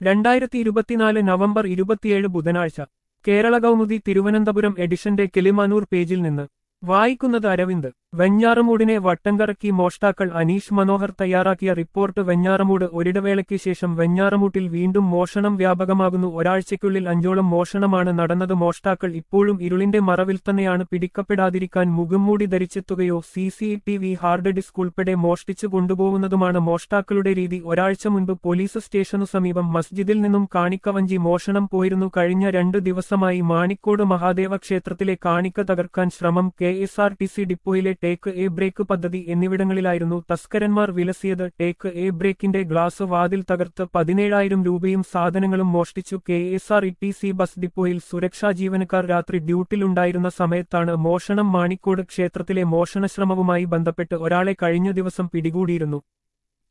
രണ്ടായിരത്തി ഇരുപത്തിനാല് നവംബർ ഇരുപത്തിയേഴ് ബുധനാഴ്ച കേരള കൗമുദി തിരുവനന്തപുരം എഡിഷന്റെ കിളിമാനൂർ പേജിൽ നിന്ന് വായിക്കുന്നത് അരവിന്ദ് വെഞ്ഞാറമൂടിനെ വട്ടംകറക്കി മോഷ്ടാക്കൾ അനീഷ് മനോഹർ തയ്യാറാക്കിയ റിപ്പോർട്ട് വെഞ്ഞാറമൂട് ഒരിടവേളയ്ക്ക് ശേഷം വെഞ്ഞാറമൂട്ടിൽ വീണ്ടും മോഷണം വ്യാപകമാകുന്നു ഒരാഴ്ചയ്ക്കുള്ളിൽ അഞ്ചോളം മോഷണമാണ് നടന്നത് മോഷ്ടാക്കൾ ഇപ്പോഴും ഇരുളിന്റെ മറവിൽ തന്നെയാണ് പിടിക്കപ്പെടാതിരിക്കാൻ മുഖംമൂടി ധരിച്ചെത്തുകയോ C C T V hard disk ഉൾപ്പെടെ മോഷ്ടിച്ചു കൊണ്ടുപോകുന്നതുമാണ് മോഷ്ടാക്കളുടെ രീതി ഒരാഴ്ച മുൻപ് പോലീസ് സ്റ്റേഷനു സമീപം മസ്ജിദിൽ നിന്നും കാണിക്കവഞ്ചി മോഷണം പോയിരുന്നു കഴിഞ്ഞ രണ്ടു ദിവസമായി മാണിക്കോട് മഹാദേവ ക്ഷേത്രത്തിലെ കാണിക്ക തകർക്കാൻ ശ്രമം K S R T C ഡിപ്പോയിലെ ടേക്ക് എ ബ്രേക്ക് പദ്ധതി എന്നിവിടങ്ങളിലായിരുന്നു തസ്കരന്മാർ വിലസിയത് ടേക്ക് എ ബ്രേക്കിന്റെ ഗ്ലാസ് വാതിൽ തകർത്ത് പതിനേഴായിരം രൂപയും സാധനങ്ങളും മോഷ്ടിച്ചു K S R E T C bus ഡിപ്പോയിൽ സുരക്ഷാ ജീവനക്കാർ രാത്രി ഡ്യൂട്ടിലുണ്ടായിരുന്ന സമയത്താണ് മോഷണം മാണിക്കോട് ക്ഷേത്രത്തിലെ മോഷണശ്രമവുമായി ബന്ധപ്പെട്ട് ഒരാളെ കഴിഞ്ഞ ദിവസം പിടികൂടിയിരുന്നു